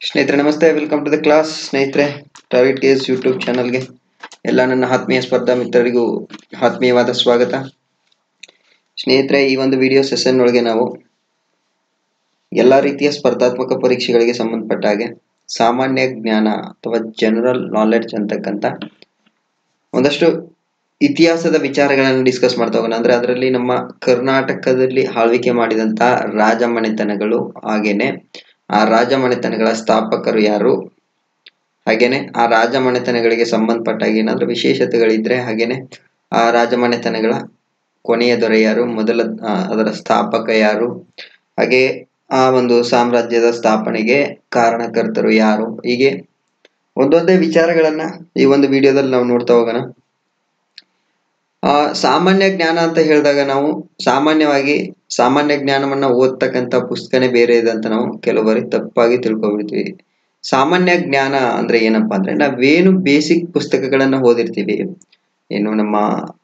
ಸ್ನೇಹಿತರೆ ನಮಸ್ತೆ welcome to the class ಸ್ನೇಹಿತರೆ ಟಾರ್ಗೆಟ್ ಕೇಸ್ ಯೂಟ್ಯೂಬ್ ಚಾನಲ್ಗೆ ಎಲ್ಲ ನನ್ನ ಆತ್ಮೀಯ ಸ್ಪರ್ಧಾ ಮಿತ್ರರಿಗೂ ಆತ್ಮೀಯವಾದ ಸ್ವಾಗತ ಸ್ನೇಹಿತರೆ ಈ ಒಂದು ವಿಡಿಯೋ ಸೆಷನ್ ಒಳಗೆ ನಾವು ಎಲ್ಲ ರೀತಿಯ ಸ್ಪರ್ಧಾತ್ಮಕ ಪರೀಕ್ಷೆಗಳಿಗೆ ಸಂಬಂಧಪಟ್ಟ ಹಾಗೆ ಸಾಮಾನ್ಯ ಜ್ಞಾನ ಅಥವಾ ಜನರಲ್ ನಾಲೆಡ್ಜ್ ಅಂತಕ್ಕಂಥ ಒಂದಷ್ಟು ಇತಿಹಾಸದ ವಿಚಾರಗಳನ್ನು ಡಿಸ್ಕಸ್ ಮಾಡ್ತಾ ಹೋಗೋಣ ಅಂದ್ರೆ ಅದರಲ್ಲಿ ನಮ್ಮ ಕರ್ನಾಟಕದಲ್ಲಿ ಆಳ್ವಿಕೆ ಮಾಡಿದಂತ ರಾಜಮನೆತನಗಳು ಹಾಗೇನೆ ಆ ರಾಜಮನೆತನಗಳ ಸ್ಥಾಪಕರು ಯಾರು ಹಾಗೇನೆ ಆ ರಾಜಮನೆತನಗಳಿಗೆ ಸಂಬಂಧಪಟ್ಟಾಗ ಏನಾದ್ರೂ ವಿಶೇಷತೆಗಳಿದ್ರೆ ಹಾಗೇನೆ ಆ ರಾಜಮನೆತನಗಳ ಕೊನೆಯ ದೊರೆ ಯಾರು ಮೊದಲ ಆ, ಅದರ ಸ್ಥಾಪಕ ಯಾರು ಹಾಗೆ ಆ ಒಂದು ಸಾಮ್ರಾಜ್ಯದ ಸ್ಥಾಪನೆಗೆ ಕಾರಣಕರ್ತರು ಯಾರು ಹೀಗೆ ಒಂದೊಂದೇ ವಿಚಾರಗಳನ್ನ ಈ ಒಂದು ವಿಡಿಯೋದಲ್ಲಿ ನಾವು ನೋಡ್ತಾ ಹೋಗೋಣ ಆ ಸಾಮಾನ್ಯ ಜ್ಞಾನ ಅಂತ ಹೇಳಿದಾಗ ನಾವು ಸಾಮಾನ್ಯವಾಗಿ ಸಾಮಾನ್ಯ ಜ್ಞಾನವನ್ನ ಓದ್ತಕ್ಕಂಥ ಪುಸ್ತಕನೇ ಬೇರೆ ಇದೆ ಅಂತ ನಾವು ಕೆಲವು ಬಾರಿ ತಪ್ಪಾಗಿ ತಿಳ್ಕೊಬಿಡ್ತೀವಿ ಸಾಮಾನ್ಯ ಜ್ಞಾನ ಅಂದ್ರೆ ಏನಪ್ಪಾ ಅಂದ್ರೆ ನಾವೇನು ಬೇಸಿಕ್ ಪುಸ್ತಕಗಳನ್ನ ಓದಿರ್ತೀವಿ ಏನು ನಮ್ಮ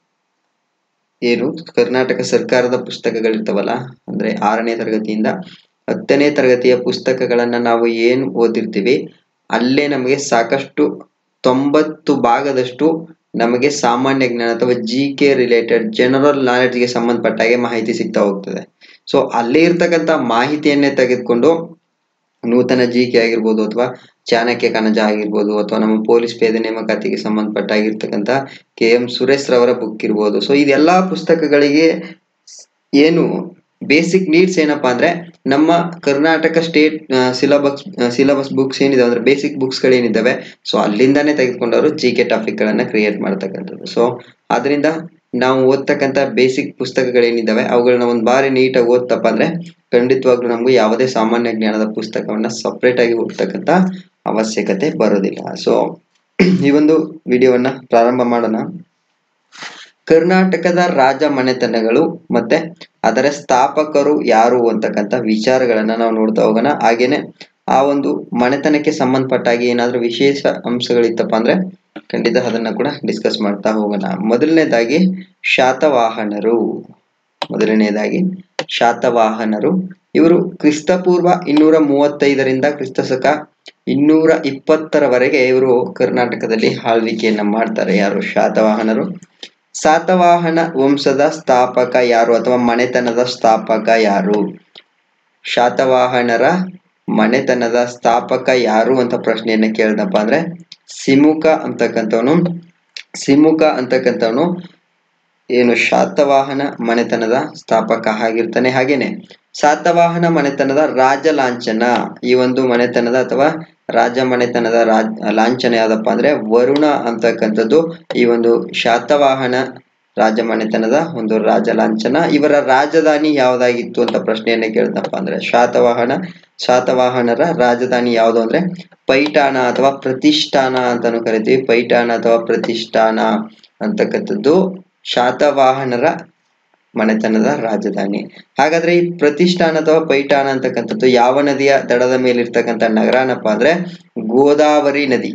ಏನು ಕರ್ನಾಟಕ ಸರ್ಕಾರದ ಪುಸ್ತಕಗಳಿರ್ತಾವಲ್ಲ ಅಂದ್ರೆ ಆರನೇ ತರಗತಿಯಿಂದ ಹತ್ತನೇ ತರಗತಿಯ ಪುಸ್ತಕಗಳನ್ನ ನಾವು ಏನು ಓದಿರ್ತೀವಿ ಅಲ್ಲೇ ನಮಗೆ ಸಾಕಷ್ಟು ತೊಂಬತ್ತು ಭಾಗದಷ್ಟು ನಮಗೆ ಸಾಮಾನ್ಯ ಜ್ಞಾನ ಅಥವಾ ಜಿ ಕೆ ರಿಲೇಟೆಡ್ ಜನರಲ್ ನಾಲೆಡ್ಜ್ಗೆ ಸಂಬಂಧಪಟ್ಟ ಹಾಗೆ ಮಾಹಿತಿ ಸಿಗ್ತಾ ಹೋಗ್ತದೆ ಸೊ ಅಲ್ಲೇ ಇರ್ತಕ್ಕಂಥ ಮಾಹಿತಿಯನ್ನೇ ತೆಗೆದುಕೊಂಡು ನೂತನ ಜಿ ಕೆ ಆಗಿರ್ಬೋದು ಅಥವಾ ಚಾಣಕ್ಯ ಕಣಜ ಆಗಿರ್ಬೋದು ಅಥವಾ ನಮ್ಮ ಪೊಲೀಸ್ ಪೇದೆ ನೇಮಕಾತಿಗೆ ಸಂಬಂಧಪಟ್ಟ ಆಗಿರ್ತಕ್ಕಂಥ ಕೆ ಎಂ ಸುರೇಶ್ ರವರ ಬುಕ್ ಇರ್ಬೋದು ಸೊ ಇದೆಲ್ಲಾ ಪುಸ್ತಕಗಳಿಗೆ ಏನು ಬೇಸಿಕ್ ನೀಡ್ಸ್ ಏನಪ್ಪಾ ಅಂದ್ರೆ ನಮ್ಮ Karnataka state syllabus syllabus books ಏನಿದೆ ಅಂದ್ರೆ ಬೇಸಿಕ್ ಬುಕ್ಸ್ ಗಳೇನಿದ್ದಾವೆ ಸೊ ಅಲ್ಲಿಂದಾನೇ ತೆಗೆದುಕೊಂಡವರು ಜಿ ಕೆ ಟಾಪಿಕ್ ಗಳನ್ನ ಕ್ರಿಯೇಟ್ ಮಾಡ್ತಕ್ಕಂಥದ್ದು ಸೊ ಅದರಿಂದ ನಾವು ಓದ್ತಕ್ಕಂಥ ಬೇಸಿಕ್ ಪುಸ್ತಕಗಳೇನಿದ್ದಾವೆ ಅವುಗಳನ್ನ ಒಂದು ಬಾರಿ ನೀಟಾಗಿ ಓದ್ತಪ್ಪ ಅಂದ್ರೆ ಖಂಡಿತವಾಗ್ಲೂ ನಮಗೂ ಯಾವುದೇ ಸಾಮಾನ್ಯ ಜ್ಞಾನದ ಪುಸ್ತಕವನ್ನ ಸಪ್ರೇಟ್ ಆಗಿ ಓದ್ತಕ್ಕಂಥ ಅವಶ್ಯಕತೆ ಬರೋದಿಲ್ಲ ಸೊ ಈ ಒಂದು ವಿಡಿಯೋವನ್ನ ಪ್ರಾರಂಭ ಮಾಡೋಣ ಕರ್ನಾಟಕದ ರಾಜ ಮನೆತನಗಳು ಮತ್ತೆ ಅದರ ಸ್ಥಾಪಕರು ಯಾರು ಅಂತಕ್ಕಂಥ ವಿಚಾರಗಳನ್ನ ನಾವು ನೋಡ್ತಾ ಹೋಗೋಣ ಹಾಗೇನೆ ಆ ಒಂದು ಮನೆತನಕ್ಕೆ ಸಂಬಂಧಪಟ್ಟಾಗಿ ಏನಾದ್ರೂ ವಿಶೇಷ ಅಂಶಗಳಿತ್ತಪ್ಪ ಅಂದ್ರೆ ಖಂಡಿತ ಅದನ್ನ ಕೂಡ ಡಿಸ್ಕಸ್ ಮಾಡ್ತಾ ಹೋಗೋಣ ಮೊದಲನೇದಾಗಿ ಶಾತವಾಹನರು ಮೊದಲನೇದಾಗಿ ಶಾತವಾಹನರು ಇವರು ಕ್ರಿಸ್ತಪೂರ್ವ ಇನ್ನೂರ ಮೂವತ್ತೈದರಿಂದ ಕ್ರಿಸ್ತಶಕ ಇನ್ನೂರ ಇಪ್ಪತ್ತರವರೆಗೆ ಇವರು ಕರ್ನಾಟಕದಲ್ಲಿ ಆಳ್ವಿಕೆಯನ್ನ ಮಾಡ್ತಾರೆ ಯಾರು ಶಾತವಾಹನರು ಸಾತವಾಹನ ವಂಶದ ಸ್ಥಾಪಕ ಯಾರು ಅಥವಾ ಮನೆತನದ ಸ್ಥಾಪಕ ಯಾರು ಶಾತವಾಹನರ ಮನೆತನದ ಸ್ಥಾಪಕ ಯಾರು ಅಂತ ಪ್ರಶ್ನೆಯನ್ನ ಕೇಳ್ದಪ್ಪ ಅಂದ್ರೆ ಸಿಮುಖ ಅಂತಕ್ಕಂಥವನು ಸಿಮುಖ ಅಂತಕ್ಕಂಥವನು ಏನು ಶಾತವಾಹನ ಮನೆತನದ ಸ್ಥಾಪಕ ಆಗಿರ್ತಾನೆ ಹಾಗೇನೆ ಸಾತವಾಹನ ಮನೆತನದ ರಾಜ ಲಾಂಛನ ಈ ಒಂದು ಮನೆತನದ ಅಥವಾ ರಾಜ ಮನೆತನದ ರಾಜ ಲಾಂಛನ ಯಾವ್ದಪ್ಪ ಅಂದ್ರೆ ವರುಣ ಅಂತಕ್ಕಂಥದ್ದು ಈ ಒಂದು ಶಾತವಾಹನ ರಾಜ ಮನೆತನದ ಒಂದು ರಾಜ ಲಾಂಛನ ಇವರ ರಾಜಧಾನಿ ಯಾವ್ದಾಗಿತ್ತು ಅಂತ ಪ್ರಶ್ನೆಯನ್ನ ಕೇಳ್ತಪ್ಪ ಅಂದ್ರೆ ಶಾತವಾಹನ ಶಾತವಾಹನರ ರಾಜಧಾನಿ ಯಾವುದು ಅಂದ್ರೆ ಪೈಠಾಣ ಅಥವಾ ಪ್ರತಿಷ್ಠಾನ ಅಂತಾನು ಕರಿತೀವಿ ಪೈಠಾಣ ಅಥವಾ ಪ್ರತಿಷ್ಠಾನ ಅಂತಕ್ಕಂಥದ್ದು ಶಾತವಾಹನರ ಮನೆತನದ ರಾಜಧಾನಿ ಹಾಗಾದ್ರೆ ಈ ಪ್ರತಿಷ್ಠಾನ ಅಥವಾ ಪೈಠಾಣ ಅಂತಕ್ಕಂಥದ್ದು ಯಾವ ನದಿಯ ದಡದ ಮೇಲಿರ್ತಕ್ಕಂಥ ನಗರನಪ್ಪ ಅಂದ್ರೆ ಗೋದಾವರಿ ನದಿ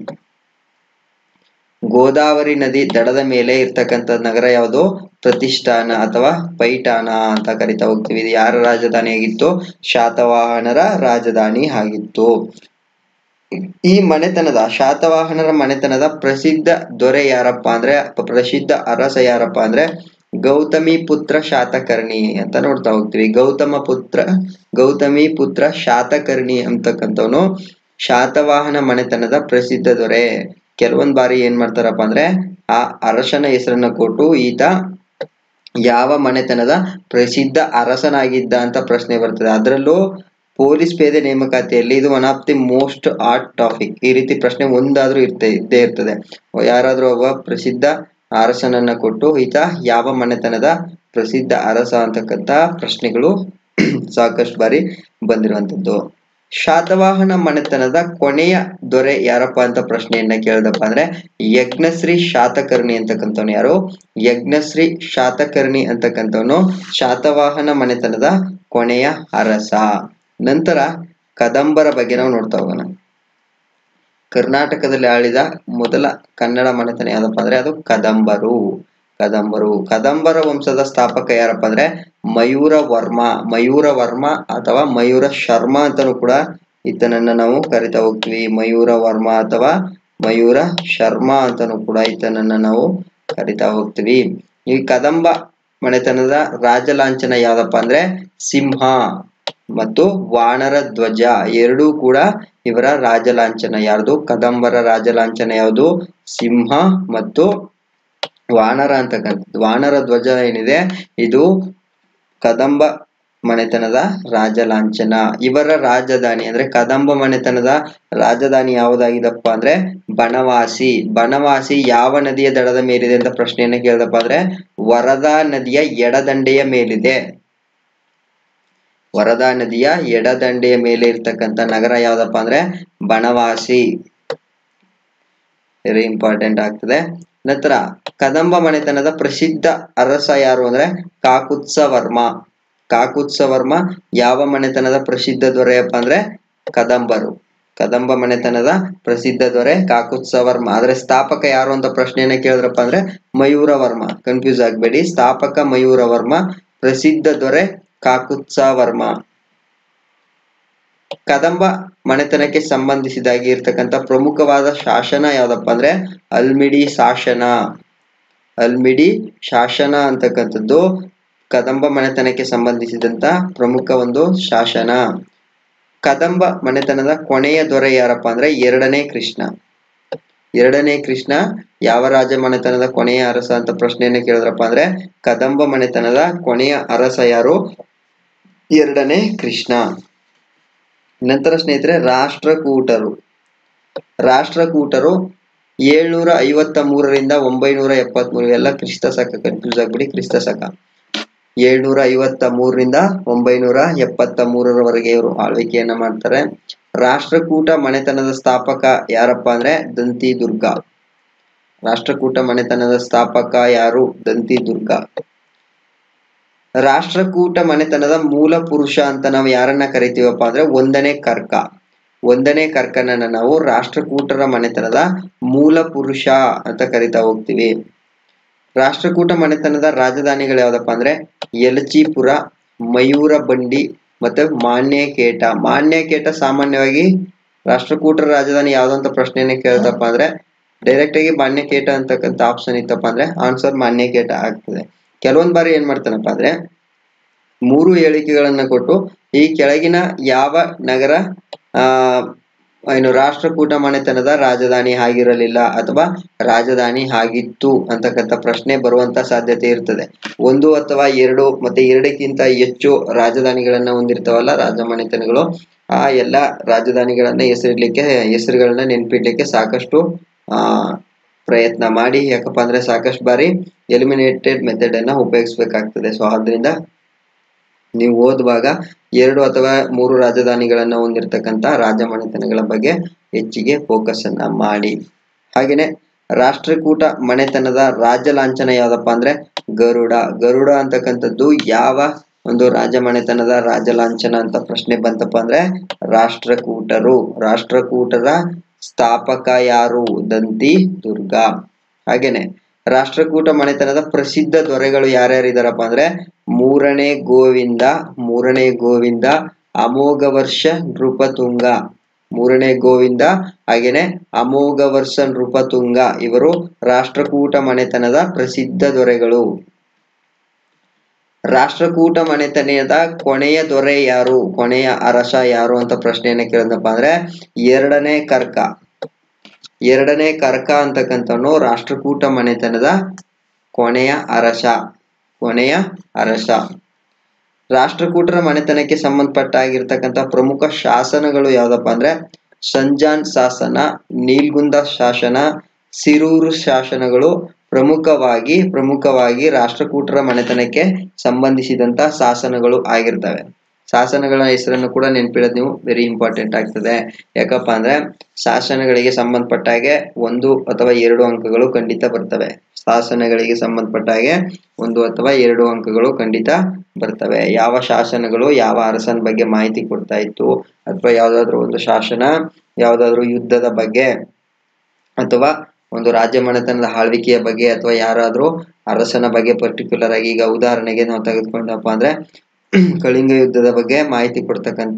ಗೋದಾವರಿ ನದಿ ದಡದ ಮೇಲೆ ಇರ್ತಕ್ಕಂಥ ನಗರ ಯಾವುದು ಪ್ರತಿಷ್ಠಾನ ಅಥವಾ ಪೈಠಾಣ ಅಂತ ಕರಿತಾ ಹೋಗ್ತೀವಿ ಇದು ಯಾರ ರಾಜಧಾನಿ ಆಗಿತ್ತು ಶಾತವಾಹನರ ರಾಜಧಾನಿ ಆಗಿತ್ತು ಈ ಮನೆತನದ ಶಾತವಾಹನರ ಮನೆತನದ ಪ್ರಸಿದ್ಧ ದೊರೆ ಯಾರಪ್ಪ ಅಂದ್ರೆ ಪ್ರಸಿದ್ಧ ಅರಸ ಯಾರಪ್ಪ ಅಂದ್ರೆ ಗೌತಮಿ ಪುತ್ರ ಶಾತಕರ್ಣಿ ಅಂತ ನೋಡ್ತಾ ಹೋಗ್ತೀವಿ ಗೌತಮ ಪುತ್ರ ಗೌತಮಿ ಪುತ್ರ ಶಾತಕರ್ಣಿ ಅಂತಕ್ಕಂಥವನು ಶಾತವಾಹನ ಮನೆತನದ ಪ್ರಸಿದ್ಧ ದೊರೆ ಕೆಲವೊಂದ್ ಬಾರಿ ಏನ್ ಮಾಡ್ತಾರಪ್ಪ ಅಂದ್ರೆ ಆ ಅರಸನ ಹೆಸರನ್ನ ಕೊಟ್ಟು ಈತ ಯಾವ ಮನೆತನದ ಪ್ರಸಿದ್ಧ ಅರಸನಾಗಿದ್ದ ಅಂತ ಪ್ರಶ್ನೆ ಬರ್ತದೆ ಅದರಲ್ಲೂ ಪೊಲೀಸ್ ಪೇದೆ ನೇಮಕಾತಿಯಲ್ಲಿ ಇದು one of the most art topic ಈ ರೀತಿ ಪ್ರಶ್ನೆ ಒಂದಾದ್ರೂ ಇರ್ತದೆ ಇದ್ದೇ ಇರ್ತದೆ ಯಾರಾದ್ರೂ ಒಬ್ಬ ಪ್ರಸಿದ್ಧ ಅರಸನನ್ನ ಕೊಟ್ಟು ಈತ ಯಾವ ಮನೆತನದ ಪ್ರಸಿದ್ಧ ಅರಸ ಅಂತಕ್ಕಂಥ ಪ್ರಶ್ನೆಗಳು ಸಾಕಷ್ಟು ಬಾರಿ ಬಂದಿರುವಂತದ್ದು ಶಾತವಾಹನ ಮನೆತನದ ಕೊನೆಯ ದೊರೆ ಯಾರಪ್ಪ ಅಂತ ಪ್ರಶ್ನೆಯನ್ನ ಕೇಳ್ದಪ್ಪ ಅಂದ್ರೆ ಯಜ್ಞಶ್ರೀ ಶಾತಕರ್ಣಿ ಅಂತಕ್ಕಂಥವ್ನು ಯಾರು ಯಜ್ಞಶ್ರೀ ಶಾತಕರ್ಣಿ ಅಂತಕ್ಕಂಥವನು ಶಾತವಾಹನ ಮನೆತನದ ಕೊನೆಯ ಅರಸ ನಂತರ ಕದಂಬರ ಬಗ್ಗೆ ನಾವು ನೋಡ್ತಾ ಹೋಗೋಣ ಕರ್ನಾಟಕದಲ್ಲಿ ಆಳಿದ ಮೊದಲ ಕನ್ನಡ ಮನೆತನ ಯಾವ್ದಪ್ಪ ಅಂದ್ರೆ ಅದು ಕದಂಬರು ಕದಂಬರು ಕದಂಬರ ವಂಶದ ಸ್ಥಾಪಕ ಯಾರಪ್ಪ ಅಂದ್ರೆ ಮಯೂರ ವರ್ಮ ಮಯೂರ ವರ್ಮ ಅಥವಾ ಮಯೂರ ಶರ್ಮ ಅಂತಾನೂ ಕೂಡ ಈತನನ್ನ ನಾವು ಕರಿತಾ ಹೋಗ್ತೀವಿ ಮಯೂರ ವರ್ಮ ಅಥವಾ ಮಯೂರ ಶರ್ಮಾ ಅಂತಾನೂ ಕೂಡ ಈತನನ್ನ ನಾವು ಕರಿತಾ ಹೋಗ್ತೀವಿ ಈ ಕದಂಬ ಮನೆತನದ ರಾಜ ಲಾಂಛನ ಯಾವ್ದಪ್ಪ ಅಂದ್ರೆ ಸಿಂಹ ಮತ್ತು ವಾನರ ಧ್ವಜ ಎರಡೂ ಕೂಡ ಇವರ ರಾಜ ಲಾಂಛನ ಯಾರ್ದು ಕದಂಬರ ರಾಜ ಲಾಂಛನ ಯಾವುದು ಸಿಂಹ ಮತ್ತು ವಾನರ ಅಂತಕ್ಕಂಥದ್ದು ವಾನರ ಧ್ವಜ ಏನಿದೆ ಇದು ಕದಂಬ ಮನೆತನದ ರಾಜ ಲಾಂಛನ ಇವರ ರಾಜಧಾನಿ ಅಂದ್ರೆ ಕದಂಬ ಮನೆತನದ ರಾಜಧಾನಿ ಯಾವುದಾಗಿದಪ್ಪ ಅಂದ್ರೆ ಬನವಾಸಿ ಬನವಾಸಿ ಯಾವ ನದಿಯ ದಡದ ಮೇಲಿದೆ ಅಂತ ಪ್ರಶ್ನೆಯನ್ನ ಕೇಳಿದಪ್ಪ ಅಂದ್ರೆ ವರದಾ ನದಿಯ ಎಡದಂಡೆಯ ಮೇಲಿದೆ ವರದಾ ನದಿಯ ಎಡದಂಡೆಯ ಮೇಲೆ ಇರ್ತಕ್ಕಂಥ ನಗರ ಯಾವ್ದಪ್ಪ ಅಂದ್ರೆ ಬನವಾಸಿ ವೆರಿ ಇಂಪಾರ್ಟೆಂಟ್ ಆಗ್ತದೆ ನಂತರ ಕದಂಬ ಮನೆತನದ ಪ್ರಸಿದ್ಧ ಅರಸ ಯಾರು ಅಂದ್ರೆ ಕಾಕುತ್ಸವರ್ಮ ಕಾಕುತ್ಸವರ್ಮ ಯಾವ ಮನೆತನದ ಪ್ರಸಿದ್ಧ ದೊರೆಯಪ್ಪ ಅಂದ್ರೆ ಕದಂಬರು ಕದಂಬ ಮನೆತನದ ಪ್ರಸಿದ್ಧ ದೊರೆ ಕಾಕುತ್ಸವರ್ಮ ಆದ್ರೆ ಸ್ಥಾಪಕ ಯಾರು ಅಂತ ಪ್ರಶ್ನೆಯನ್ನ ಕೇಳಿದ್ರಪ್ಪ ಅಂದ್ರೆ ಮಯೂರವರ್ಮ ಕನ್ಫ್ಯೂಸ್ ಆಗ್ಬೇಡಿ ಸ್ಥಾಪಕ ಮಯೂರವರ್ಮ ಪ್ರಸಿದ್ಧ ದೊರೆ ಕಾಕುತ್ಸವರ್ಮ ಕದಂಬ ಮನೆತನಕ್ಕೆ ಸಂಬಂಧಿಸಿದಾಗಿ ಇರ್ತಕ್ಕಂಥ ಪ್ರಮುಖವಾದ ಶಾಸನ ಯಾವ್ದಪ್ಪ ಅಂದ್ರೆ ಅಲ್ಮಿಡಿ ಶಾಸನ ಅಲ್ಮಿಡಿ ಶಾಸನ ಅಂತಕ್ಕಂಥದ್ದು ಕದಂಬ ಮನೆತನಕ್ಕೆ ಸಂಬಂಧಿಸಿದಂತ ಪ್ರಮುಖ ಒಂದು ಶಾಸನ ಕದಂಬ ಮನೆತನದ ಕೊನೆಯ ದೊರೆ ಯಾರಪ್ಪ ಅಂದ್ರೆ ಎರಡನೇ ಕೃಷ್ಣ ಎರಡನೇ ಕೃಷ್ಣ ಯಾವ ರಾಜ ಮನೆತನದ ಕೊನೆಯ ಅರಸ ಅಂತ ಪ್ರಶ್ನೆಯನ್ನ ಕೇಳಿದ್ರಪ್ಪ ಅಂದ್ರೆ ಕದಂಬ ಮನೆತನದ ಕೊನೆಯ ಅರಸ ಯಾರು ಎರಡನೇ ಕೃಷ್ಣ ನಂತರ ಸ್ನೇಹಿತರೆ ರಾಷ್ಟ್ರಕೂಟರು ರಾಷ್ಟ್ರಕೂಟರು ಏಳ್ನೂರ ಐವತ್ತ ಮೂರರಿಂದ ಒಂಬೈನೂರ ಎಪ್ಪತ್ತ್ ಮೂರು ಎಲ್ಲ ಕ್ರಿಸ್ತ ಶಕ ಕನ್ಫ್ಯೂಸ್ ಆಗ್ಬಿಡಿ ಕ್ರಿಸ್ತ ಶಕ ಏಳ್ನೂರ ಐವತ್ತ ಮೂರರಿಂದ ಒಂಬೈನೂರ ಎಪ್ಪತ್ತ ಮೂರರವರೆಗೆ ಇವರು ಆಳ್ವಿಕೆಯನ್ನ ಮಾಡ್ತಾರೆ ರಾಷ್ಟ್ರಕೂಟ ಮನೆತನದ ಸ್ಥಾಪಕ ಯಾರಪ್ಪ ಅಂದ್ರೆ ದಂತಿ ದುರ್ಗ ರಾಷ್ಟ್ರಕೂಟ ಮನೆತನದ ಸ್ಥಾಪಕ ಯಾರು ದಂತಿ ದುರ್ಗ ರಾಷ್ಟ್ರಕೂಟ ಮನೆತನದ ಮೂಲ ಪುರುಷ ಅಂತ ನಾವು ಯಾರನ್ನ ಕರಿತೀವಪ್ಪ ಅಂದ್ರೆ ಒಂದನೇ ಕರ್ಕ ಒಂದನೇ ಕರ್ಕನನ್ನ ನಾವು ರಾಷ್ಟ್ರಕೂಟರ ಮನೆತನದ ಮೂಲ ಪುರುಷ ಅಂತ ಕರಿತಾ ಹೋಗ್ತೀವಿ ರಾಷ್ಟ್ರಕೂಟ ಮನೆತನದ ರಾಜಧಾನಿಗಳು ಯಾವ್ದಪ್ಪ ಅಂದ್ರೆ ಯಲಚಿಪುರ ಮಯೂರ ಬಂಡಿ ಮತ್ತೆ ಮಾನ್ಯಕೇಟ ಮಾನ್ಯಕೇಟ ಸಾಮಾನ್ಯವಾಗಿ ರಾಷ್ಟ್ರಕೂಟರ ರಾಜಧಾನಿ ಯಾವ್ದಂತ ಪ್ರಶ್ನೆಯನ್ನ ಕೇಳ್ತಪ್ಪ ಅಂದ್ರೆ ಡೈರೆಕ್ಟ್ ಆಗಿ ಮಾನ್ಯಕೇಟ ಅಂತಕ್ಕಂಥ ಆಪ್ಷನ್ ಇತ್ತಪ್ಪ ಅಂದ್ರೆ ಆನ್ಸರ್ ಮಾನ್ಯಕೇಟ ಆಗ್ತದೆ ಕೆಲವೊಂದ್ ಬಾರಿ ಏನ್ ಮಾಡ್ತಾನಪ್ಪ ಅಂದ್ರೆ ಮೂರು ಹೇಳಿಕೆಗಳನ್ನ ಕೊಟ್ಟು ಈ ಕೆಳಗಿನ ಯಾವ ನಗರ ಆ ಏನು ರಾಷ್ಟ್ರಕೂಟ ಮನೆತನದ ರಾಜಧಾನಿ ಆಗಿರಲಿಲ್ಲ ಅಥವಾ ರಾಜಧಾನಿ ಆಗಿತ್ತು ಅಂತಕ್ಕಂಥ ಪ್ರಶ್ನೆ ಬರುವಂತ ಸಾಧ್ಯತೆ ಇರ್ತದೆ ಒಂದು ಅಥವಾ ಎರಡು ಮತ್ತೆ ಎರಡಕ್ಕಿಂತ ಹೆಚ್ಚು ರಾಜಧಾನಿಗಳನ್ನ ಹೊಂದಿರ್ತಾವಲ್ಲ ರಾಜ ಮನೆತನಗಳು ಆ ಎಲ್ಲ ರಾಜಧಾನಿಗಳನ್ನ ಹೆಸರಿಡ್ಲಿಕ್ಕೆ ಹೆಸರುಗಳನ್ನ ನೆನ್ಪಿಡ್ಲಿಕ್ಕೆ ಸಾಕಷ್ಟು ಆ ಪ್ರಯತ್ನ ಮಾಡಿ ಯಾಕಪ್ಪ ಅಂದ್ರೆ ಸಾಕಷ್ಟು ಬಾರಿ ಎಲಿಮಿನೇಟೆಡ್ ಮೆಥಡ್ ಅನ್ನ ಉಪಯೋಗಿಸ್ಬೇಕಾಗ್ತದೆ ಸೊ ಆದ್ರಿಂದ ನೀವು ಓದುವಾಗ ಎರಡು ಅಥವಾ ಮೂರು ರಾಜಧಾನಿಗಳನ್ನ ಹೊಂದಿರತಕ್ಕಂತ ರಾಜ ಮನೆತನಗಳ ಬಗ್ಗೆ ಹೆಚ್ಚಿಗೆ ಫೋಕಸ್ ಅನ್ನ ಮಾಡಿ ಹಾಗೇನೆ ರಾಷ್ಟ್ರಕೂಟ ಮನೆತನದ ರಾಜ ಲಾಂಛನ ಯಾವ್ದಪ್ಪ ಅಂದ್ರೆ ಗರುಡ ಗರುಡ ಅಂತಕ್ಕಂಥದ್ದು ಯಾವ ಒಂದು ರಾಜ ಮನೆತನದ ರಾಜ ಲಾಂಛನ ಅಂತ ಪ್ರಶ್ನೆ ಬಂತಪ್ಪ ಅಂದ್ರೆ ರಾಷ್ಟ್ರಕೂಟರು ರಾಷ್ಟ್ರಕೂಟರ ಸ್ಥಾಪಕ ಯಾರು ದಂತಿ ದುರ್ಗ ಹಾಗೇನೆ ರಾಷ್ಟ್ರಕೂಟ ಮನೆತನದ ಪ್ರಸಿದ್ಧ ದೊರೆಗಳು ಯಾರ್ಯಾರಿದಾರಪ್ಪ ಅಂದ್ರೆ ಮೂರನೇ ಗೋವಿಂದ ಮೂರನೇ ಗೋವಿಂದ ಅಮೋಘ ವರ್ಷ ನೃಪತುಂಗ ಮೂರನೇ ಗೋವಿಂದ ಹಾಗೇನೆ ಅಮೋಘ ವರ್ಷ ನೃಪತುಂಗ ಇವರು ರಾಷ್ಟ್ರಕೂಟ ಮನೆತನದ ಪ್ರಸಿದ್ಧ ದೊರೆಗಳು ರಾಷ್ಟ್ರಕೂಟ ಮನೆತನದ ಕೊನೆಯ ದೊರೆ ಯಾರು ಕೊನೆಯ ಅರಸ ಯಾರು ಅಂತ ಪ್ರಶ್ನೆಯನ್ನ ಕೇಳಿದಪ್ಪ ಅಂದ್ರೆ ಎರಡನೇ ಕರ್ಕ ಎರಡನೇ ಕರ್ಕ ಅಂತಕ್ಕಂಥವನು ರಾಷ್ಟ್ರಕೂಟ ಮನೆತನದ ಕೊನೆಯ ಅರಸ ಕೊನೆಯ ಅರಸ ರಾಷ್ಟ್ರಕೂಟರ ಮನೆತನಕ್ಕೆ ಸಂಬಂಧಪಟ್ಟ ಆಗಿರ್ತಕ್ಕಂಥ ಪ್ರಮುಖ ಶಾಸನಗಳು ಯಾವ್ದಪ್ಪ ಅಂದ್ರೆ ಸಂಜಾನ್ ಶಾಸನ ನೀಲ್ಗುಂದ ಶಾಸನ ಸಿರೂರು ಶಾಸನಗಳು ಪ್ರಮುಖವಾಗಿ ಪ್ರಮುಖವಾಗಿ ರಾಷ್ಟ್ರಕೂಟರ ಮನೆತನಕ್ಕೆ ಸಂಬಂಧಿಸಿದಂತ ಶಾಸನಗಳು ಆಗಿರ್ತವೆ ಶಾಸನಗಳ ಹೆಸರನ್ನು ಕೂಡ ನೆನ್ಪಿಡೋದು ನೀವು ವೆರಿ ಇಂಪಾರ್ಟೆಂಟ್ ಆಗ್ತದೆ ಯಾಕಪ್ಪ ಅಂದ್ರೆ ಶಾಸನಗಳಿಗೆ ಸಂಬಂಧಪಟ್ಟ ಹಾಗೆ ಒಂದು ಅಥವಾ ಎರಡು ಅಂಕಗಳು ಖಂಡಿತ ಬರ್ತವೆ ಶಾಸನಗಳಿಗೆ ಸಂಬಂಧಪಟ್ಟ ಹಾಗೆ ಒಂದು ಅಥವಾ ಎರಡು ಅಂಕಗಳು ಖಂಡಿತ ಬರ್ತವೆ ಯಾವ ಶಾಸನಗಳು ಯಾವ ಅರಸನ ಬಗ್ಗೆ ಮಾಹಿತಿ ಕೊಡ್ತಾ ಇತ್ತು ಅಥವಾ ಯಾವ್ದಾದ್ರು ಒಂದು ಶಾಸನ ಯಾವ್ದಾದ್ರು ಯುದ್ಧದ ಬಗ್ಗೆ ಅಥವಾ ಒಂದು ರಾಜ್ಯ ಮನೆತನದ ಆಳ್ವಿಕೆಯ ಬಗ್ಗೆ ಅಥವಾ ಯಾರಾದ್ರೂ ಅರಸನ ಬಗ್ಗೆ ಪರ್ಟಿಕ್ಯುಲರ್ ಆಗಿ ಈಗ ಉದಾಹರಣೆಗೆ ನಾವು ತೆಗೆದುಕೊಂಡಪ್ಪ ಅಂದ್ರೆ ಕಳಿಂಗ ಯುದ್ಧದ ಬಗ್ಗೆ ಮಾಹಿತಿ ಕೊಡ್ತಕ್ಕಂತ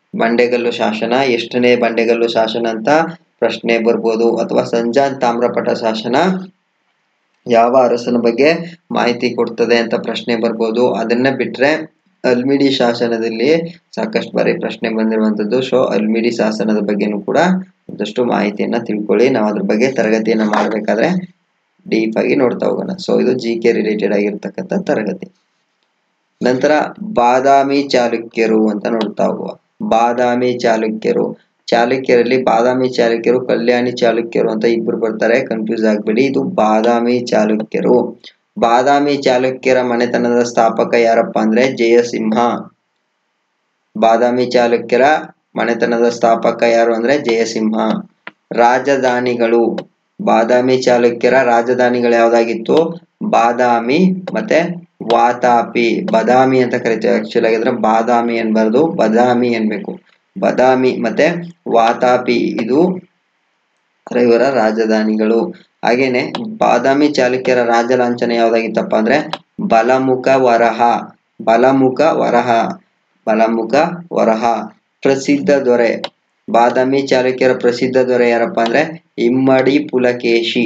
ಬಂಡೆಗಲ್ಲು ಶಾಸನ ಎಷ್ಟನೇ ಬಂಡೆಗಲ್ಲು ಶಾಸನ ಅಂತ ಪ್ರಶ್ನೆ ಬರ್ಬೋದು ಅಥವಾ ಸಂಜಾನ್ ತಾಮ್ರಪಟ ಶಾಸನ ಯಾವ ಅರಸನ ಬಗ್ಗೆ ಮಾಹಿತಿ ಕೊಡ್ತದೆ ಅಂತ ಪ್ರಶ್ನೆ ಬರ್ಬೋದು ಅದನ್ನ ಬಿಟ್ರೆ ಅಲ್ಮಿಡಿ ಶಾಸನದಲ್ಲಿ ಸಾಕಷ್ಟು ಬಾರಿ ಪ್ರಶ್ನೆ ಬಂದಿರುವಂತದ್ದು ಸೊ ಅಲ್ಮಿಡಿ ಶಾಸನದ ಬಗ್ಗೆನೂ ಕೂಡ ಒಂದಷ್ಟು ಮಾಹಿತಿಯನ್ನ ತಿಳ್ಕೊಳ್ಳಿ ನಾವು ಅದ್ರ ಬಗ್ಗೆ ತರಗತಿಯನ್ನ ಮಾಡಬೇಕಾದ್ರೆ ಡೀಪ್ ಆಗಿ ನೋಡ್ತಾ ಹೋಗೋಣ ಸೊ ಇದು ಜಿ ಕೆ ರಿಲೇಟೆಡ್ ಆಗಿರ್ತಕ್ಕಂಥ ತರಗತಿ ನಂತರ ಬಾದಾಮಿ ಚಾಲುಕ್ಯರು ಅಂತ ನೋಡ್ತಾ ಹೋಗುವ ಬಾದಾಮಿ ಚಾಲುಕ್ಯರು ಚಾಲುಕ್ಯರಲ್ಲಿ ಬಾದಾಮಿ ಚಾಲುಕ್ಯರು ಕಲ್ಯಾಣಿ ಚಾಲುಕ್ಯರು ಅಂತ ಇಬ್ರು ಬರ್ತಾರೆ ಕನ್ಫ್ಯೂಸ್ ಆಗ್ಬೇಡಿ ಇದು ಬಾದಾಮಿ ಚಾಲುಕ್ಯರು ಬಾದಾಮಿ ಚಾಲುಕ್ಯರ ಮನೆತನದ ಸ್ಥಾಪಕ ಯಾರಪ್ಪ ಅಂದ್ರೆ ಜಯಸಿಂಹ ಬಾದಾಮಿ ಚಾಲುಕ್ಯರ ಮನೆತನದ ಸ್ಥಾಪಕ ಯಾರು ಅಂದ್ರೆ ಜಯಸಿಂಹ ರಾಜಧಾನಿಗಳು ಬಾದಾಮಿ ಚಾಲುಕ್ಯರ ರಾಜಧಾನಿಗಳು ಯಾವ್ದಾಗಿತ್ತು ಬಾದಾಮಿ ಮತ್ತೆ ವಾತಾಪಿ ಬದಾಮಿ ಅಂತ ಕರಿತೀವಿ ಆಕ್ಚುಲ್ ಆಗಿದ್ರೆ ಬಾದಾಮಿ ಅನ್ಬಾರ್ದು ಬದಾಮಿ ಅನ್ಬೇಕು ಬದಾಮಿ ಮತ್ತೆ ವಾತಾಪಿ ಇದು ಇವರ ರಾಜಧಾನಿಗಳು ಹಾಗೇನೆ ಬಾದಾಮಿ ಚಾಲುಕ್ಯರ ರಾಜ ಲಾಂಛನ ಯಾವ್ದಾಗಿತ್ತಪ್ಪ ಅಂದ್ರೆ ಬಲಮುಖ ವರಹ ಬಲಮುಖ ವರಹ ಬಲಮುಖ ವರಹ ಪ್ರಸಿದ್ಧ ದೊರೆ ಬಾದಾಮಿ ಚಾಲುಕ್ಯರ ಪ್ರಸಿದ್ಧ ದೊರೆ ಯಾರಪ್ಪ ಅಂದ್ರೆ ಇಮ್ಮಡಿ ಪುಲಕೇಶಿ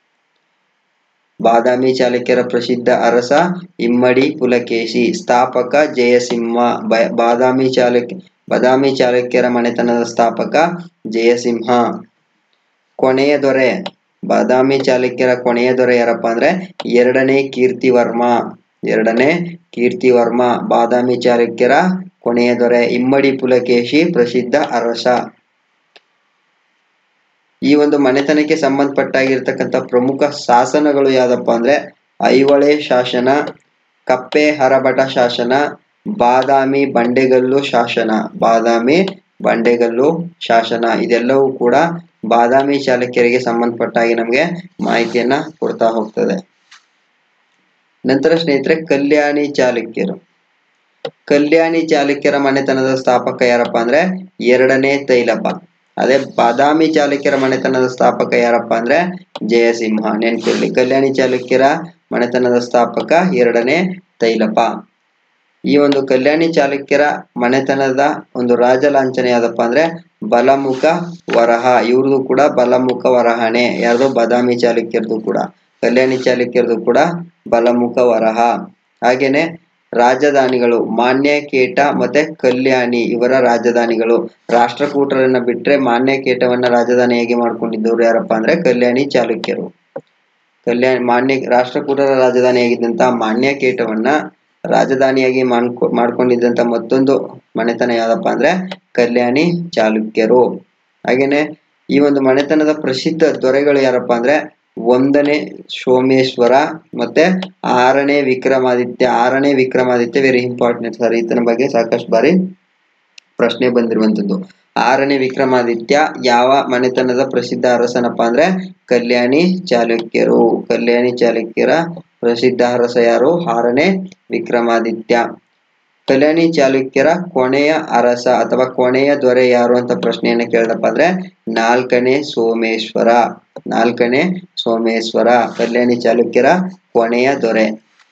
ಬಾದಾಮಿ ಚಾಲುಕ್ಯರ ಪ್ರಸಿದ್ಧ ಅರಸ ಇಮ್ಮಡಿ ಪುಲಕೇಶಿ ಸ್ಥಾಪಕ ಜಯಸಿಂಹ ಬ- ಬಾದಾಮಿ ಚಾಲುಕ್ಯ ಬಾದಾಮಿ ಚಾಲುಕ್ಯರ ಮನೆತನದ ಸ್ಥಾಪಕ ಜಯಸಿಂಹ ಕೊನೆಯ ದೊರೆ ಬಾದಾಮಿ ಚಾಲುಕ್ಯರ ಕೊನೆಯ ದೊರೆ ಯಾರಪ್ಪ ಅಂದ್ರೆ ಎರಡನೇ ಕೀರ್ತಿವರ್ಮ ಎರಡನೇ ಕೀರ್ತಿವರ್ಮ ಬಾದಾಮಿ ಚಾಲುಕ್ಯರ ಕೊನೆಯ ದೊರೆ ಇಮ್ಮಡಿ ಪುಲಕೇಶಿ ಪ್ರಸಿದ್ಧ ಅರಸ ಈ ಒಂದು ಮನೆತನಕ್ಕೆ ಸಂಬಂಧಪಟ್ಟಾಗಿರ್ತಕ್ಕಂಥ ಪ್ರಮುಖ ಶಾಸನಗಳು ಯಾವ್ದಪ್ಪ ಅಂದ್ರೆ ಐಹೊಳೆ ಶಾಸನ ಕಪ್ಪೆ ಹರಭಟ ಶಾಸನ ಬಾದಾಮಿ ಬಂಡೆಗಲ್ಲು ಶಾಸನ ಬಾದಾಮಿ ಬಂಡೆಗಲ್ಲು ಶಾಸನ ಇದೆಲ್ಲವೂ ಕೂಡ ಬಾದಾಮಿ ಚಾಲುಕ್ಯರಿಗೆ ಸಂಬಂಧಪಟ್ಟಾಗಿ ನಮಗೆ ಮಾಹಿತಿಯನ್ನ ಕೊಡ್ತಾ ಹೋಗ್ತದೆ ನಂತರ ಸ್ನೇಹಿತರೆ ಕಲ್ಯಾಣಿ ಚಾಲುಕ್ಯರು ಕಲ್ಯಾಣಿ ಚಾಲುಕ್ಯರ ಮನೆತನದ ಸ್ಥಾಪಕ ಯಾರಪ್ಪ ಅಂದ್ರೆ ಎರಡನೇ ತೈಲಪ ಅದೇ ಬಾದಾಮಿ ಚಾಲುಕ್ಯರ ಮನೆತನದ ಸ್ಥಾಪಕ ಯಾರಪ್ಪ ಅಂದ್ರೆ ಜಯಸಿಂಹ ನೆನ್ಪಿರ್ಲಿ ಕಲ್ಯಾಣಿ ಚಾಲುಕ್ಯರ ಮನೆತನದ ಸ್ಥಾಪಕ ಎರಡನೇ ತೈಲಪ ಈ ಒಂದು ಕಲ್ಯಾಣಿ ಚಾಲುಕ್ಯರ ಮನೆತನದ ಒಂದು ರಾಜ ಲಾಂಛನ ಯಾವ್ದಪ್ಪ ಅಂದ್ರೆ ಬಲಮುಖ ವರಹ ಇವ್ರದ್ದು ಕೂಡ ಬಲಮುಖ ವರಹಣೆ ಯಾರ್ದು ಬಾದಾಮಿ ಚಾಲುಕ್ಯರದು ಕೂಡ ಕಲ್ಯಾಣಿ ಚಾಲುಕ್ಯರದು ಕೂಡ ಬಲಮುಖ ವರಹ ಹಾಗೇನೆ ರಾಜಧಾನಿಗಳು ಮಾನ್ಯಕೇಟ ಮತ್ತೆ ಕಲ್ಯಾಣಿ ಇವರ ರಾಜಧಾನಿಗಳು ರಾಷ್ಟ್ರಕೂಟರನ್ನ ಬಿಟ್ರೆ ಮಾನ್ಯಕೇಟವನ್ನ ರಾಜಧಾನಿಯಾಗಿ ಮಾಡ್ಕೊಂಡಿದ್ದವ್ರು ಯಾರಪ್ಪ ಅಂದ್ರೆ ಕಲ್ಯಾಣಿ ಚಾಲುಕ್ಯರು ಕಲ್ಯಾಣಿ ಮಾನ್ಯ ರಾಷ್ಟ್ರಕೂಟರ ರಾಜಧಾನಿಯಾಗಿದ್ದಂತಹ ಮಾನ್ಯಕೇಟವನ್ನ ರಾಜಧಾನಿಯಾಗಿ ಮಾಡ್ಕೊ ಮಾಡ್ಕೊಂಡಿದ್ದಂತ ಮತ್ತೊಂದು ಮನೆತನ ಯಾವ್ದಪ್ಪ ಅಂದ್ರೆ ಕಲ್ಯಾಣಿ ಚಾಲುಕ್ಯರು ಹಾಗೇನೆ ಈ ಒಂದು ಮನೆತನದ ಪ್ರಸಿದ್ಧ ದೊರೆಗಳು ಯಾರಪ್ಪ ಅಂದ್ರೆ ಒಂದನೇ ಸೋಮೇಶ್ವರ ಮತ್ತೆ ಆರನೇ ವಿಕ್ರಮಾದಿತ್ಯ ಆರನೇ ವಿಕ್ರಮಾದಿತ್ಯ ವೆರಿ ಇಂಪಾರ್ಟೆಂಟ್ ಸರ್ ಈತನ ಬಗ್ಗೆ ಸಾಕಷ್ಟು ಬಾರಿ ಪ್ರಶ್ನೆ ಬಂದಿರುವಂತದ್ದು ಆರನೇ ವಿಕ್ರಮಾದಿತ್ಯ ಯಾವ ಮನೆತನದ ಪ್ರಸಿದ್ಧ ಅರಸನಪ್ಪ ಅಂದ್ರೆ ಕಲ್ಯಾಣಿ ಚಾಲುಕ್ಯರು ಕಲ್ಯಾಣಿ ಚಾಲುಕ್ಯರ ಪ್ರಸಿದ್ಧ ಅರಸ ಯಾರು ಆರನೇ ವಿಕ್ರಮಾದಿತ್ಯ ಕಲ್ಯಾಣಿ ಚಾಲುಕ್ಯರ ಕೊನೆಯ ಅರಸ ಅಥವಾ ಕೊನೆಯ ದೊರೆ ಯಾರು ಅಂತ ಪ್ರಶ್ನೆಯನ್ನ ಕೇಳಿದಪ್ಪ ಅಂದ್ರೆ ನಾಲ್ಕನೇ ಸೋಮೇಶ್ವರ ನಾಲ್ಕನೇ ಸೋಮೇಶ್ವರ ಕಲ್ಯಾಣಿ ಚಾಲುಕ್ಯರ ಕೊನೆಯ ದೊರೆ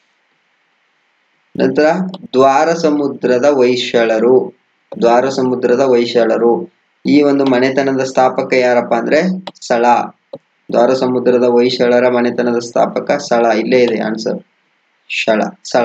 ನಂತರ ದ್ವಾರ ಸಮುದ್ರದ ವೈಶ್ಯಳರು ದ್ವಾರ ಸಮುದ್ರದ ವೈಶ್ಯಳರು ಈ ಒಂದು ಮನೆತನದ ಸ್ಥಾಪಕ ಯಾರಪ್ಪ ಅಂದ್ರೆ ಸಳ ದ್ವಾರ ಸಮುದ್ರದ ವೈಶ್ಯಳರ ಮನೆತನದ ಸ್ಥಾಪಕ ಸಳ ಇಲ್ಲೇ ಇದೆ ಆನ್ಸರ್ ಶಳ ಸಳ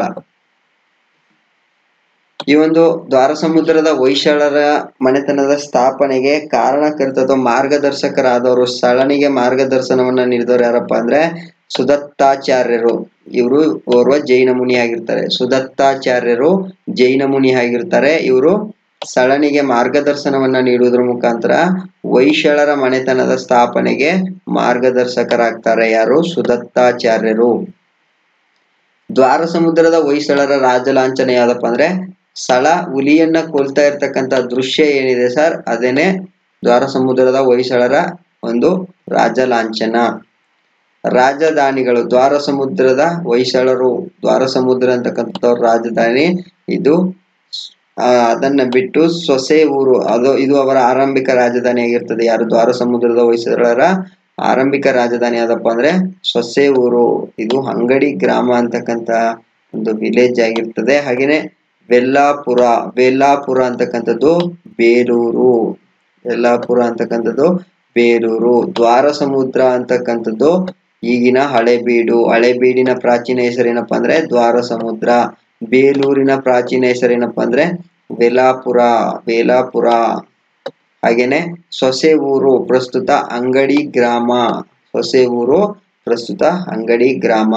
ಈ ಒಂದು ದ್ವಾರ ಸಮುದ್ರದ ವೈಶಾಳರ ಮನೆತನದ ಸ್ಥಾಪನೆಗೆ ಕಾರಣಕರ್ತ ಅಥವಾ ಮಾರ್ಗದರ್ಶಕರಾದವರು ಸಳನಿಗೆ ಮಾರ್ಗದರ್ಶನವನ್ನ ನೀಡಿದವರು ಯಾರಪ್ಪ ಅಂದ್ರೆ ಸುದತ್ತಾಚಾರ್ಯರು ಇವರು ಓರ್ವ ಜೈನ ಮುನಿ ಆಗಿರ್ತಾರೆ ಸುದತ್ತಾಚಾರ್ಯರು ಜೈನ ಮುನಿ ಆಗಿರ್ತಾರೆ ಇವರು ಸಳನಿಗೆ ಮಾರ್ಗದರ್ಶನವನ್ನ ನೀಡುವುದರ ಮುಖಾಂತರ ವೈಶಾಳರ ಮನೆತನದ ಸ್ಥಾಪನೆಗೆ ಮಾರ್ಗದರ್ಶಕರಾಗ್ತಾರೆ ಯಾರು ಸುದತ್ತಾಚಾರ್ಯರು ದ್ವಾರ ಸಮುದ್ರದ ಹೊಯ್ಸಳರ ರಾಜ ಲಾಂಛನ ಯಾವ್ದಪ್ಪ ಅಂದ್ರೆ ಸ್ಥಳ ಹುಲಿಯನ್ನ ಕೊಲ್ತಾ ಇರ್ತಕ್ಕಂಥ ದೃಶ್ಯ ಏನಿದೆ ಸರ್ ಅದೇನೆ ದ್ವಾರ ಸಮುದ್ರದ ಹೊಯ್ಸಳರ ಒಂದು ರಾಜ ಲಾಂಛನ ರಾಜಧಾನಿಗಳು ದ್ವಾರ ಸಮುದ್ರದ ಹೊಯ್ಸಳರು ದ್ವಾರ ಸಮುದ್ರ ಅಂತಕ್ಕಂಥವ್ರ ರಾಜಧಾನಿ ಇದು ಆ, ಅದನ್ನ ಬಿಟ್ಟು ಸೊಸೆ ಊರು ಅದು ಇದು ಅವರ ಆರಂಭಿಕ ರಾಜಧಾನಿ ಆಗಿರ್ತದೆ ಯಾರು ದ್ವಾರ ಸಮುದ್ರದ ಹೊಯ್ಸಳರ ಆರಂಭಿಕ ರಾಜಧಾನಿ ಯಾವ್ದಪ್ಪ ಅಂದ್ರೆ ಸೊಸೆ ಊರು ಇದು ಅಂಗಡಿ ಗ್ರಾಮ ಅಂತಕ್ಕಂತ ಒಂದು ವಿಲೇಜ್ ಆಗಿರ್ತದೆ ಹಾಗೇನೆ ವೆಲ್ಲಾಪುರ ವೆಲ್ಲಾಪುರ ಅಂತಕ್ಕಂಥದ್ದು ಬೇಲೂರು ವೆಲ್ಲಾಪುರ ಅಂತಕ್ಕಂಥದ್ದು ಬೇಲೂರು ದ್ವಾರ ಸಮುದ್ರ ಅಂತಕ್ಕಂಥದ್ದು ಈಗಿನ ಹಳೆಬೀಡು ಹಳೆಬೀಡಿನ ಪ್ರಾಚೀನ ಹೆಸರೇನಪ್ಪ ಅಂದ್ರೆ ದ್ವಾರ ಸಮುದ್ರ ಬೇಲೂರಿನ ಪ್ರಾಚೀನ ಹೆಸರೇನಪ್ಪ ಅಂದ್ರೆ ವೆಲಾಪುರ ವೇಲಾಪುರ ಹಾಗೇನೆ ಸೊಸೆ ಊರು ಪ್ರಸ್ತುತ ಅಂಗಡಿ ಗ್ರಾಮ ಸೊಸೆ ಊರು ಪ್ರಸ್ತುತ ಅಂಗಡಿ ಗ್ರಾಮ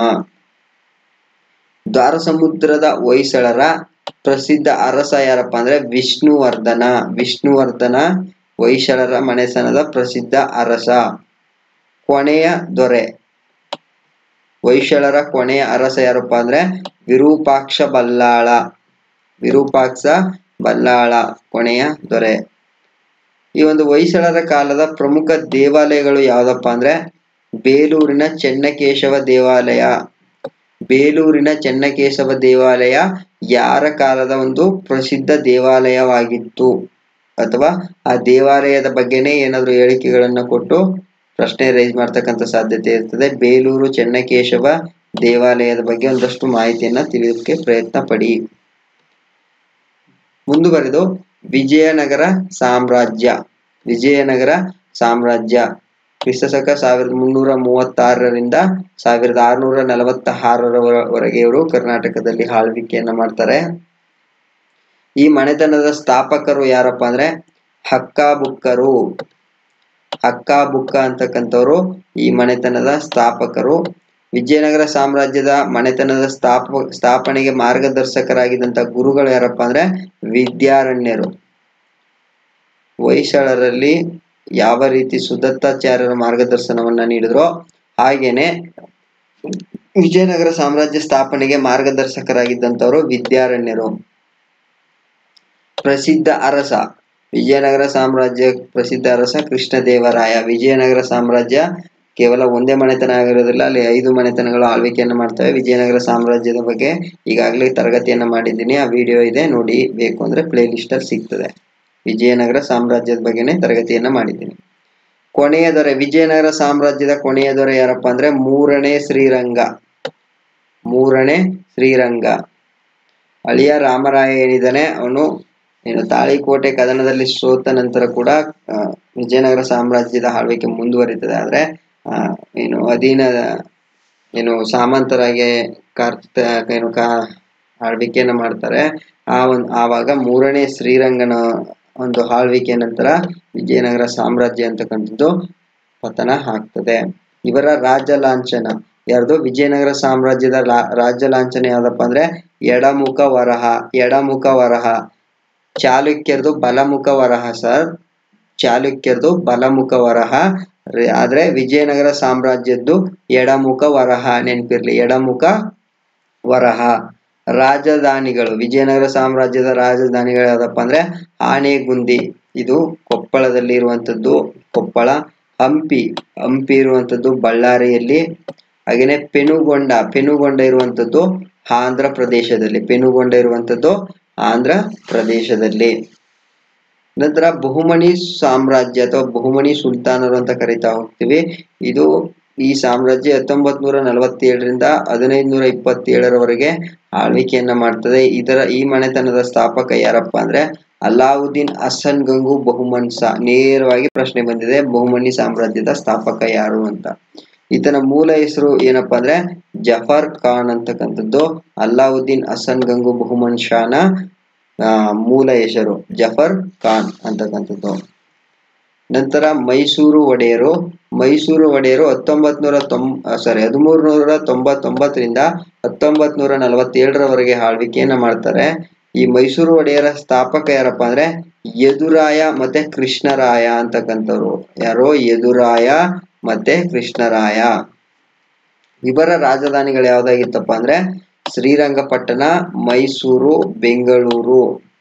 ದ್ವಾರ ಸಮುದ್ರದ ಹೊಯ್ಸಳರ ಪ್ರಸಿದ್ಧ ಅರಸ ಯಾರಪ್ಪ ಅಂದ್ರೆ ವಿಷ್ಣುವರ್ಧನ ವಿಷ್ಣುವರ್ಧನ ಹೊಯ್ಸಳರ ಮನೆತನದ ಪ್ರಸಿದ್ಧ ಅರಸ ಕೊನೆಯ ದೊರೆ ಹೊಯ್ಸಳರ ಕೊನೆಯ ಅರಸ ಯಾರಪ್ಪ ಅಂದ್ರೆ ವಿರೂಪಾಕ್ಷ ಬಲ್ಲಾಳ ವಿರೂಪಾಕ್ಷ ಬಲ್ಲಾಳ ಕೊನೆಯ ದೊರೆ ಈ ಒಂದು ಹೊಯ್ಸಳರ ಕಾಲದ ಪ್ರಮುಖ ದೇವಾಲಯಗಳು ಯಾವ್ದಪ್ಪ ಅಂದ್ರೆ ಬೇಲೂರಿನ ಚೆನ್ನಕೇಶವ ದೇವಾಲಯ ಬೇಲೂರಿನ ಚೆನ್ನಕೇಶವ ದೇವಾಲಯ ಯಾರ ಕಾಲದ ಒಂದು ಪ್ರಸಿದ್ಧ ದೇವಾಲಯವಾಗಿತ್ತು ಅಥವಾ ಆ ದೇವಾಲಯದ ಬಗ್ಗೆನೇ ಏನಾದ್ರು ಹೇಳಿಕೆಗಳನ್ನ ಕೊಟ್ಟು ಪ್ರಶ್ನೆ ರೈಸ್ ಮಾಡ್ತಕ್ಕಂಥ ಸಾಧ್ಯತೆ ಇರ್ತದೆ ಬೇಲೂರು ಚೆನ್ನಕೇಶವ ದೇವಾಲಯದ ಬಗ್ಗೆ ಒಂದಷ್ಟು ಮಾಹಿತಿಯನ್ನ ತಿಳಿಯೋಕೆ ಪ್ರಯತ್ನ ಪಡಿ ಮುಂದುವರೆದು ವಿಜಯನಗರ ಸಾಮ್ರಾಜ್ಯ ವಿಜಯನಗರ ಸಾಮ್ರಾಜ್ಯ ಕ್ರಿಸ್ತಶಕ ಸಾವಿರದ ಮುನ್ನೂರ ಮೂವತ್ತಾರರಿಂದ ಸಾವಿರದ ಆರುನೂರ ನಲವತ್ತ ಆರರವರೆಗೆ ಇವರು ಕರ್ನಾಟಕದಲ್ಲಿ ಆಳ್ವಿಕೆಯನ್ನ ಮಾಡ್ತಾರೆ ಈ ಮನೆತನದ ಸ್ಥಾಪಕರು ಯಾರಪ್ಪ ಅಂದ್ರೆ ಹಕ್ಕ ಬುಕ್ಕರು ಹಕ್ಕ ಬುಕ್ಕ ಅಂತಕ್ಕಂಥವ್ರು ಈ ಮನೆತನದ ಸ್ಥಾಪಕರು ವಿಜಯನಗರ ಸಾಮ್ರಾಜ್ಯದ ಮನೆತನದ ಸ್ಥಾಪ ಸ್ಥಾಪನೆಗೆ ಮಾರ್ಗದರ್ಶಕರಾಗಿದ್ದಂತ ಗುರುಗಳು ಯಾರಪ್ಪ ಅಂದ್ರೆ ವಿದ್ಯಾರಣ್ಯರು ಹೊಯ್ಸಳರಲ್ಲಿ ಯಾವ ರೀತಿ ಸುದತ್ತಾಚಾರ್ಯರ ಮಾರ್ಗದರ್ಶನವನ್ನ ನೀಡಿದ್ರೋ ಹಾಗೇನೆ ವಿಜಯನಗರ ಸಾಮ್ರಾಜ್ಯ ಸ್ಥಾಪನೆಗೆ ಮಾರ್ಗದರ್ಶಕರಾಗಿದ್ದಂಥವರು ವಿದ್ಯಾರಣ್ಯರು ಪ್ರಸಿದ್ಧ ಅರಸ ವಿಜಯನಗರ ಸಾಮ್ರಾಜ್ಯ ಪ್ರಸಿದ್ಧ ಅರಸ ಕೃಷ್ಣದೇವರಾಯ ವಿಜಯನಗರ ಸಾಮ್ರಾಜ್ಯ ಕೇವಲ ಒಂದೇ ಮನೆತನ ಆಗಿರೋದಿಲ್ಲ ಅಲ್ಲಿ ಐದು ಮನೆತನಗಳು ಆಳ್ವಿಕೆಯನ್ನು ಮಾಡ್ತವೆ ವಿಜಯನಗರ ಸಾಮ್ರಾಜ್ಯದ ಬಗ್ಗೆ ಈಗಾಗಲೇ ತರಗತಿಯನ್ನ ಮಾಡಿದ್ದೀನಿ ಆ ವಿಡಿಯೋ ಇದೆ ನೋಡಿ ಬೇಕು ಅಂದ್ರೆ ಪ್ಲೇ ಲಿಸ್ಟ್ ಅಲ್ಲಿ ಸಿಗ್ತದೆ ವಿಜಯನಗರ ಸಾಮ್ರಾಜ್ಯದ ಬಗ್ಗೆನೇ ತರಗತಿಯನ್ನ ಮಾಡಿದ್ದೀನಿ ಕೊನೆಯ ದೊರೆ ವಿಜಯನಗರ ಸಾಮ್ರಾಜ್ಯದ ಕೊನೆಯ ದೊರೆ ಯಾರಪ್ಪ ಅಂದ್ರೆ ಮೂರನೇ ಶ್ರೀರಂಗ ಮೂರನೇ ಶ್ರೀರಂಗ ಅಳಿಯ ರಾಮರಾಯ ಏನಿದ್ದಾನೆ ಅವನು ಏನು ತಾಳಿಕೋಟೆ ಕದನದಲ್ಲಿ ಸೋತ ನಂತರ ಕೂಡ ಆ, ವಿಜಯನಗರ ಸಾಮ್ರಾಜ್ಯದ ಆಳ್ವಿಕೆ ಮುಂದುವರಿತದೆ ಆದ್ರೆ ಆ, ಏನು ಅಧೀನ ಏನು ಸಾಮಂತರಾಗಿ ಕಾರ್ತ ಏನು ಕಾ ಆಳ್ವಿಕೆಯನ್ನ ಮಾಡ್ತಾರೆ ಆ ಒಂದು ಆವಾಗ ಮೂರನೇ ಶ್ರೀರಂಗನ ಒಂದು ಆಳ್ವಿಕೆ ನಂತರ ವಿಜಯನಗರ ಸಾಮ್ರಾಜ್ಯ ಅಂತಕ್ಕಂಥದ್ದು ಪತನ ಆಗ್ತದೆ ಇವರ ರಾಜ ಲಾಂಛನ ಯಾರ್ದು ವಿಜಯನಗರ ಸಾಮ್ರಾಜ್ಯದ ಲಾ- ರಾಜ್ಯ ಲಾಂಛನ ಯಾವ್ದಪ್ಪ ಅಂದ್ರೆ ಎಡಮುಖ ವರಹ ಎಡಮುಖ ವರಹ ಚಾಲುಕ್ಯರದು ಬಲಮುಖ ವರಹ ಸರ್ ಚಾಲುಕ್ಯರದು ಬಲಮುಖ ವರಹ ರೆ- ಆದ್ರೆ ವಿಜಯನಗರ ಸಾಮ್ರಾಜ್ಯದ್ದು ಎಡಮುಖ ವರಹ ನೆನಪಿರ್ಲಿ ಎಡಮುಖ ವರಹ ರಾಜಧಾನಿಗಳು ವಿಜಯನಗರ ಸಾಮ್ರಾಜ್ಯದ ರಾಜಧಾನಿಗಳು ಯಾವ್ದಪ್ಪ ಅಂದ್ರೆ ಆನೆಗುಂದಿ ಇದು ಕೊಪ್ಪಳದಲ್ಲಿ ಇರುವಂತದ್ದು ಕೊಪ್ಪಳ ಹಂಪಿ ಹಂಪಿ ಇರುವಂತದ್ದು ಬಳ್ಳಾರಿಯಲ್ಲಿ ಹಾಗೇನೆ ಪೆನುಗೊಂಡ ಪೆನುಗೊಂಡ ಇರುವಂತದ್ದು ಆಂಧ್ರ ಪ್ರದೇಶದಲ್ಲಿ ಪೆನುಗೊಂಡ ಇರುವಂತದ್ದು ಆಂಧ್ರ ಪ್ರದೇಶದಲ್ಲಿ ನಂತರ ಬಹುಮನಿ ಸಾಮ್ರಾಜ್ಯ ಅಥವಾ ಬಹುಮನಿ ಸುಲ್ತಾನರು ಅಂತ ಕರಿತಾ ಹೋಗ್ತೀವಿ ಇದು ಈ ಸಾಮ್ರಾಜ್ಯ ಹತ್ತೊಂಬತ್ ನೂರ ನಲವತ್ತೇಳರಿಂದ ಹದಿನೈದು ನೂರ ಇಪ್ಪತ್ತೇಳರವರೆಗೆ ಆಳ್ವಿಕೆಯನ್ನ ಮಾಡ್ತದೆ ಇದರ ಈ ಮನೆತನದ ಸ್ಥಾಪಕ ಯಾರಪ್ಪ ಅಂದ್ರೆ ಅಲಾವುದ್ದೀನ್ ಹಸನ್ ಗಂಗು ಬಹುಮನ್ಸ ನೇರವಾಗಿ ಪ್ರಶ್ನೆ ಬಂದಿದೆ ಬಹುಮನಿ ಸಾಮ್ರಾಜ್ಯದ ಸ್ಥಾಪಕ ಯಾರು ಅಂತ ಈತನ ಮೂಲ ಹೆಸರು ಏನಪ್ಪಾ ಅಂದ್ರೆ ಜಫರ್ ಖಾನ್ ಅಂತಕ್ಕಂಥದ್ದು ಅಲ್ಲಾವುದ್ದೀನ್ ಹಸನ್ ಗಂಗು ಬಹುಮನ್ ಶಾನ ಆ, ಮೂಲ ಹೆಸರು ಜಫರ್ ಖಾನ್ ಅಂತಕ್ಕಂಥದ್ದು ನಂತರ ಮೈಸೂರು ಒಡೆಯರು ಮೈಸೂರು ಒಡೆಯರು ಹತ್ತೊಂಬತ್ ನೂರ ತೊಂಬ ಸಾರಿ ಹದಿಮೂರು ನೂರ ತೊಂಬತ್ತೊಂಬತ್ತರಿಂದ ಹತ್ತೊಂಬತ್ ನೂರ ನಲವತ್ತೇಳರವರೆಗೆ ಆಳ್ವಿಕೆಯನ್ನ ಮಾಡ್ತಾರೆ ಈ ಮೈಸೂರು ಒಡೆಯರ ಸ್ಥಾಪಕ ಯಾರಪ್ಪ ಅಂದ್ರೆ ಯದುರಾಯ ಮತ್ತೆ ಕೃಷ್ಣರಾಯ ಅಂತಕ್ಕಂಥವ್ರು ಯಾರೋ ಯದುರಾಯ ಮತ್ತೆ ಕೃಷ್ಣರಾಯ ಇವರ ರಾಜಧಾನಿಗಳು ಯಾವ್ದಾಗಿತ್ತಪ್ಪ ಅಂದ್ರೆ ಶ್ರೀರಂಗಪಟ್ಟಣ ಮೈಸೂರು ಬೆಂಗಳೂರು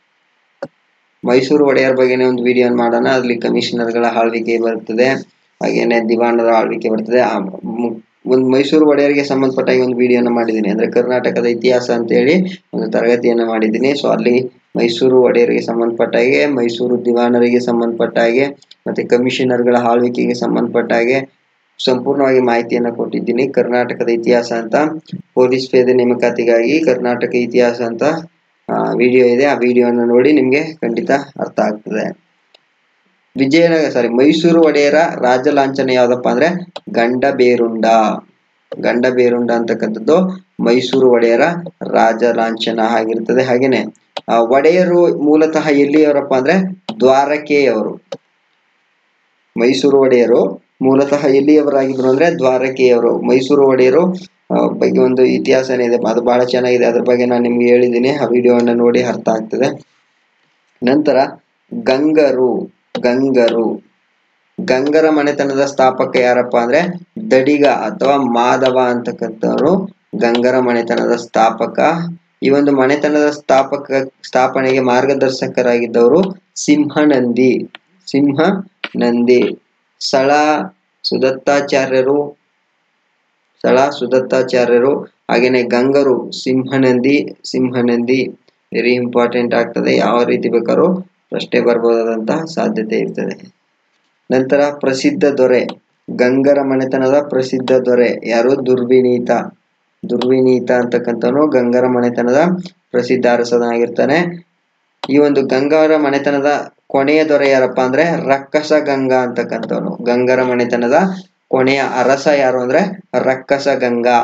ಮೈಸೂರು ಒಡೆಯರ ಬಗ್ಗೆನೇ ಒಂದು ವಿಡಿಯೋ ಮಾಡೋಣ ಅಲ್ಲಿ ಕಮಿಷನರ್ಗಳ ಆಳ್ವಿಕೆ ಬರ್ತದೆ ಹಾಗೇನೆ ದಿವಾನರ ಆಳ್ವಿಕೆ ಬರ್ತದೆ ಆ ಮು- ಒಂದು ಮೈಸೂರು ಒಡೆಯರಿಗೆ ಸಂಬಂಧಪಟ್ಟಾಗಿ ಒಂದು ವಿಡಿಯೋನ ಮಾಡಿದ್ದೀನಿ ಅಂದ್ರೆ ಕರ್ನಾಟಕದ ಇತಿಹಾಸ ಅಂತ ಹೇಳಿ ಒಂದು ತರಗತಿಯನ್ನ ಮಾಡಿದ್ದೀನಿ ಸೊ ಅಲ್ಲಿ ಮೈಸೂರು ಒಡೆಯರಿಗೆ ಸಂಬಂಧಪಟ್ಟ ಹಾಗೆ ಮೈಸೂರು ದಿವಾನರಿಗೆ ಸಂಬಂಧಪಟ್ಟ ಹಾಗೆ ಮತ್ತೆ ಕಮಿಷನರ್ಗಳ ಆಳ್ವಿಕೆಗೆ ಸಂಬಂಧಪಟ್ಟ ಹಾಗೆ ಸಂಪೂರ್ಣವಾಗಿ ಮಾಹಿತಿಯನ್ನ ಕೊಟ್ಟಿದ್ದೀನಿ ಕರ್ನಾಟಕದ ಇತಿಹಾಸ ಅಂತ ಪೊಲೀಸ್ ಪೇದೆ ನೇಮಕಾತಿಗಾಗಿ ಕರ್ನಾಟಕ ಇತಿಹಾಸ ಅಂತ ಆ, ವಿಡಿಯೋ ಇದೆ ಆ ವಿಡಿಯೋನ ನೋಡಿ ನಿಮಗೆ ಖಂಡಿತ ಅರ್ಥ ಆಗ್ತದೆ ವಿಜಯನಗರ ಸಾರಿ ಮೈಸೂರು ಒಡೆಯರ ರಾಜ ಲಾಂಛನ ಯಾವ್ದಪ್ಪ ಅಂದ್ರೆ ಗಂಡ ಬೇರುಂಡ ಗಂಡ ಬೇರುಂಡ ಅಂತಕ್ಕಂಥದ್ದು ಮೈಸೂರು ಒಡೆಯರ ರಾಜ ಲಾಂಛನ ಆಗಿರ್ತದೆ ಹಾಗೇನೆ ಆ, ಒಡೆಯರು ಮೂಲತಃ ಎಲ್ಲಿಯವರಪ್ಪ ಅಂದ್ರೆ ದ್ವಾರಕೆಯವರು ಮೈಸೂರು ಒಡೆಯರು ಮೂಲತಃ ಎಲ್ಲಿಯವರಾಗಿದ್ರು ಅಂದ್ರೆ ದ್ವಾರಕೆಯವರು ಮೈಸೂರು ಒಡೆಯರು ಆ, ಬಗ್ಗೆ ಒಂದು ಇತಿಹಾಸನೇ ಇದೆ ಅದು ಬಹಳ ಚೆನ್ನಾಗಿದೆ ಅದ್ರ ಬಗ್ಗೆ ನಾನು ನಿಮ್ಗೆ ಹೇಳಿದ್ದೀನಿ ಆ ವಿಡಿಯೋವನ್ನ ನೋಡಿ ಅರ್ಥ ಆಗ್ತದೆ ನಂತರ ಗಂಗರು ಗಂಗರು ಗಂಗರ ಮನೆತನದ ಸ್ಥಾಪಕ ಯಾರಪ್ಪ ಅಂದ್ರೆ ದಡಿಗ ಅಥವಾ ಮಾಧವ ಅಂತಕ್ಕಂಥವ್ರು ಗಂಗರ ಮನೆತನದ ಸ್ಥಾಪಕ ಈ ಒಂದು ಮನೆತನದ ಸ್ಥಾಪಕ ಸ್ಥಾಪನೆಗೆ ಮಾರ್ಗದರ್ಶಕರಾಗಿದ್ದವರು ಸಿಂಹನಂದಿ ಸಿಂಹ ನಂದಿ ಸಳ ಸುದತ್ತಾಚಾರ್ಯರು ಸಳ ಸುದತ್ತಾಚಾರ್ಯರು ಹಾಗೇನೆ ಗಂಗರು ಸಿಂಹನಂದಿ ಸಿಂಹನಂದಿ ವೆರಿ ಇಂಪಾರ್ಟೆಂಟ್ ಆಗ್ತದೆ ಯಾವ ರೀತಿ ಬೇಕಾದ್ರೂ ಪ್ರಶ್ನೆ ಬರ್ಬೋದಾದಂತಹ ಸಾಧ್ಯತೆ ಇರ್ತದೆ ನಂತರ ಪ್ರಸಿದ್ಧ ದೊರೆ ಗಂಗರ ಮನೆತನದ ಪ್ರಸಿದ್ಧ ದೊರೆ ಯಾರು ದುರ್ವಿನೀತ ದುರ್ವಿನೀತ ಅಂತಕ್ಕಂಥವನು ಗಂಗರ ಮನೆತನದ ಪ್ರಸಿದ್ಧ ಅರಸನಾಗಿರ್ತಾನೆ ಈ ಒಂದು ಗಂಗರ ಮನೆತನದ ಕೊನೆಯ ದೊರೆ ಯಾರಪ್ಪ ಅಂದ್ರೆ ರಕ್ಕಸ ಗಂಗಾ ಅಂತಕ್ಕಂಥವನು ಗಂಗರ ಮನೆತನದ ಕೊನೆಯ ಅರಸ ಯಾರು ಅಂದ್ರೆ ರಕ್ಕಸ ಗಂಗಾ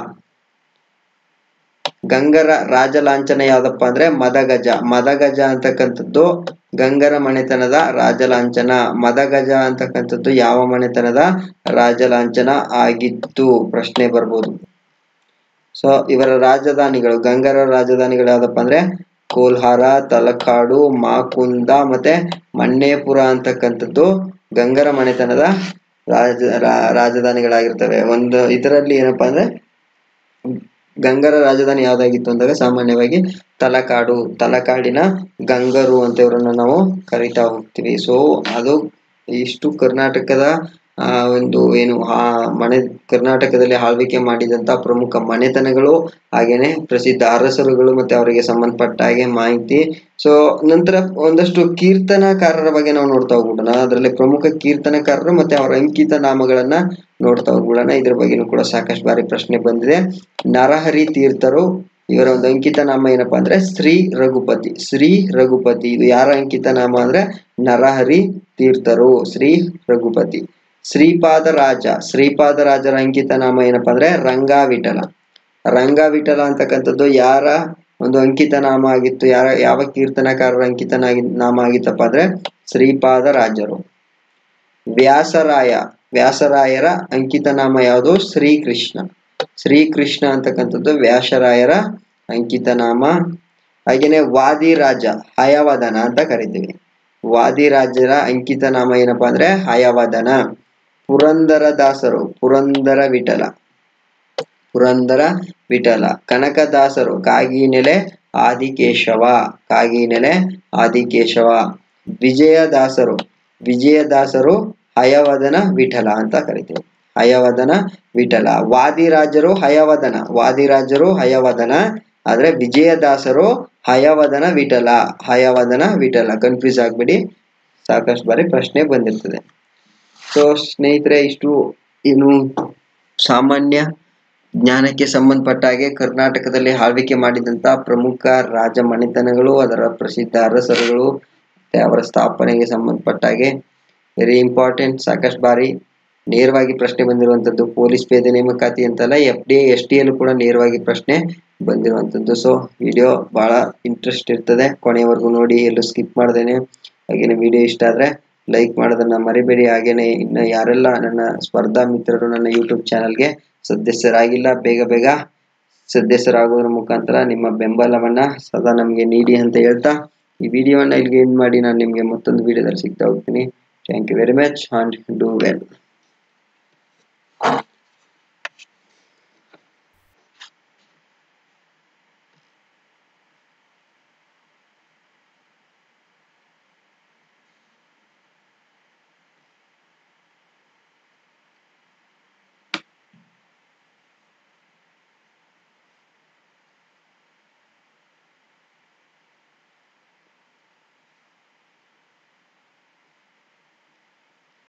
ಗಂಗರ ರಾಜ ಲಾಂಛನ ಯಾವ್ದಪ್ಪ ಅಂದ್ರೆ ಮದಗಜ ಮದಗಜ ಅಂತಕ್ಕಂಥದ್ದು ಗಂಗರ ಮನೆತನದ ರಾಜ ಲಾಂಛನ ಮದಗಜ ಅಂತಕ್ಕಂಥದ್ದು ಯಾವ ಮನೆತನದ ರಾಜ ಲಾಂಛನ ಆಗಿತ್ತು ಪ್ರಶ್ನೆ ಬರ್ಬೋದು ಸೊ ಇವರ ರಾಜಧಾನಿಗಳು ಗಂಗರ ರಾಜಧಾನಿಗಳು ಯಾವ್ದಪ್ಪ ಅಂದ್ರೆ ಕೋಲ್ಹಾರ ತಲಕಾಡು ಮಾಕುಂದ ಮತ್ತೆ ಮಣ್ಣೇಪುರ ಅಂತಕ್ಕಂಥದ್ದು ಗಂಗರ ಮನೆತನದ ರಾಜ ರಾ- ರಾಜಧಾನಿಗಳಾಗಿರ್ತವೆ ಒಂದು ಇದರಲ್ಲಿ ಏನಪ್ಪಾ ಅಂದ್ರೆ ಗಂಗರ ರಾಜಧಾನಿ ಯಾವ್ದಾಗಿತ್ತು ಅಂದಾಗ ಸಾಮಾನ್ಯವಾಗಿ ತಲಕಾಡು ತಲಕಾಡಿನ ಗಂಗರು ಅಂತ ಇವರನ್ನ ನಾವು ಕರಿತಾ ಹೋಗ್ತೀವಿ ಸೊ ಅದು ಇಷ್ಟು ಕರ್ನಾಟಕದ ಆ ಒಂದು ಏನು ಆ ಮನೆ ಕರ್ನಾಟಕದಲ್ಲಿ ಆಳ್ವಿಕೆ ಮಾಡಿದಂತ ಪ್ರಮುಖ ಮನೆತನಗಳು ಹಾಗೇನೆ ಪ್ರಸಿದ್ಧ ಅರಸರುಗಳು ಮತ್ತೆ ಅವರಿಗೆ ಸಂಬಂಧಪಟ್ಟ ಹಾಗೆ ಮಾಹಿತಿ ಸೊ ನಂತರ ಒಂದಷ್ಟು ಕೀರ್ತನಕಾರರ ಬಗ್ಗೆ ನಾವು ನೋಡ್ತಾ ಹೋಗ್ಬಿಡೋಣ ಅದರಲ್ಲಿ ಪ್ರಮುಖ ಕೀರ್ತನಕಾರರು ಮತ್ತೆ ಅವರ ಅಂಕಿತ ನಾಮಗಳನ್ನ ನೋಡ್ತಾ ಹೋಗ್ಬಿಡೋಣ ಇದ್ರ ಬಗ್ಗೆನೂ ಕೂಡ ಸಾಕಷ್ಟು ಬಾರಿ ಪ್ರಶ್ನೆ ಬಂದಿದೆ ನರಹರಿ ತೀರ್ಥರು ಇವರ ಒಂದು ಅಂಕಿತ ನಾಮ ಏನಪ್ಪಾ ಅಂದ್ರೆ ಶ್ರೀ ರಘುಪತಿ ಶ್ರೀ ರಘುಪತಿ ಇದು ಯಾರ ಅಂಕಿತ ನಾಮ ಅಂದ್ರೆ ನರಹರಿ ತೀರ್ಥರು ಶ್ರೀ ರಘುಪತಿ ಶ್ರೀಪಾದ ರಾಜ ಶ್ರೀಪಾದ ರಾಜರ ಅಂಕಿತ ನಾಮ ಏನಪ್ಪಾ ಅಂದ್ರೆ ರಂಗಾ ವಿಠಲ ರಂಗ ವಿಠಲ ಅಂತಕ್ಕಂಥದ್ದು ಯಾರ ಒಂದು ಅಂಕಿತ ನಾಮ ಆಗಿತ್ತು ಯಾರ ಯಾವ ಕೀರ್ತನಕಾರರ ಅಂಕಿತ ನಾಗಿ- ನಾಮ ಆಗಿತ್ತಪ್ಪ ಅಂದ್ರೆ ಶ್ರೀಪಾದ ರಾಜರು ವ್ಯಾಸರಾಯ ವ್ಯಾಸರಾಯರ ಅಂಕಿತ ನಾಮ ಯಾವುದು ಶ್ರೀಕೃಷ್ಣ ಶ್ರೀಕೃಷ್ಣ ಅಂತಕ್ಕಂಥದ್ದು ವ್ಯಾಸರಾಯರ ಅಂಕಿತ ನಾಮ ಹಾಗೇನೆ ವಾದಿರಾಜ ಹಯವದನ ಅಂತ ಕರಿತೀವಿ ವಾದಿರಾಜರ ಅಂಕಿತ ನಾಮ ಏನಪ್ಪಾ ಅಂದ್ರೆ ಹಯವದನ ಪುರಂದರ ದಾಸರು ಪುರಂದರ ವಿಠಲ ಪುರಂದರ ವಿಠಲ ಕನಕದಾಸರು ಕಾಗಿನೆಲೆ ಆದಿಕೇಶವ ಕಾಗಿನೆಲೆ ಆದಿಕೇಶವ ವಿಜಯದಾಸರು ವಿಜಯದಾಸರು ಹಯವದನ ವಿಠಲ ಅಂತ ಕರಿತೀವಿ ಹಯವದನ ವಿಠಲ ವಾದಿರಾಜರು ಹಯವದನ ವಾದಿರಾಜರು ಹಯವದನ ಆದ್ರೆ ವಿಜಯದಾಸರು ಹಯವದನ ವಿಠಲ ಹಯವದನ ವಿಠಲ ಕನ್ಫ್ಯೂಸ್ ಆಗ್ಬಿಡಿ ಸಾಕಷ್ಟು ಬಾರಿ ಪ್ರಶ್ನೆ ಬಂದಿರ್ತದೆ ಸೊ ಸ್ನೇಹಿತರೆ ಇಷ್ಟು ಏನು ಸಾಮಾನ್ಯ ಜ್ಞಾನಕ್ಕೆ ಸಂಬಂಧಪಟ್ಟ ಹಾಗೆ ಕರ್ನಾಟಕದಲ್ಲಿ ಆಳ್ವಿಕೆ ಮಾಡಿದಂತ ಪ್ರಮುಖ ರಾಜ ಮನೆತನಗಳು ಅದರ ಪ್ರಸಿದ್ಧ ಅರಸರುಗಳು ಮತ್ತೆ ಅವರ ಸ್ಥಾಪನೆಗೆ ಸಂಬಂಧಪಟ್ಟ ಹಾಗೆ ವೆರಿ ಇಂಪಾರ್ಟೆಂಟ್ ಸಾಕಷ್ಟು ಬಾರಿ ನೇರವಾಗಿ ಪ್ರಶ್ನೆ ಬಂದಿರುವಂತದ್ದು ಪೊಲೀಸ್ ಪೇದೆ ನೇಮಕಾತಿ ಅಂತಲ್ಲ ಎಫ್ ಡಿ ಎಸ್ ಟಿ ಯಲ್ಲೂ ಕೂಡ ನೇರವಾಗಿ ಪ್ರಶ್ನೆ ಬಂದಿರುವಂತದ್ದು ಸೊ ವಿಡಿಯೋ ಬಹಳ ಇಂಟ್ರೆಸ್ಟ್ ಇರ್ತದೆ ಕೊನೆಯವರೆಗೂ ನೋಡಿ ಎಲ್ಲೂ ಸ್ಕಿಪ್ ಮಾಡ್ದೇನೆ ಹಾಗೇನೆ ವಿಡಿಯೋ ಇಷ್ಟ ಆದ್ರೆ ಲೈಕ್ ಮಾಡೋದನ್ನ ಮರಿಬೇಡಿ ಹಾಗೇನೆ ಇನ್ನು ಯಾರೆಲ್ಲ ನನ್ನ ಸ್ಪರ್ಧಾ ಮಿತ್ರರು ನನ್ನ ಯೂಟ್ಯೂಬ್ ಚಾನಲ್ಗೆ ಸದಸ್ಯರಾಗಿಲ್ಲ ಬೇಗ ಬೇಗ ಸದಸ್ಯರಾಗೋದ್ರ ಮುಖಾಂತರ ನಿಮ್ಮ ಬೆಂಬಲವನ್ನ ಸದಾ ನಮಗೆ ನೀಡಿ ಅಂತ ಹೇಳ್ತಾ ಈ ವಿಡಿಯೋವನ್ನ ಇಲ್ಲಿಗೆ ಎಂಡ್ ಮಾಡಿ ನಾನು ನಿಮಗೆ ಮತ್ತೊಂದು ವಿಡಿಯೋದಲ್ಲಿ ಸಿಗ್ತಾ ಹೋಗ್ತೀನಿ thank you very much and do well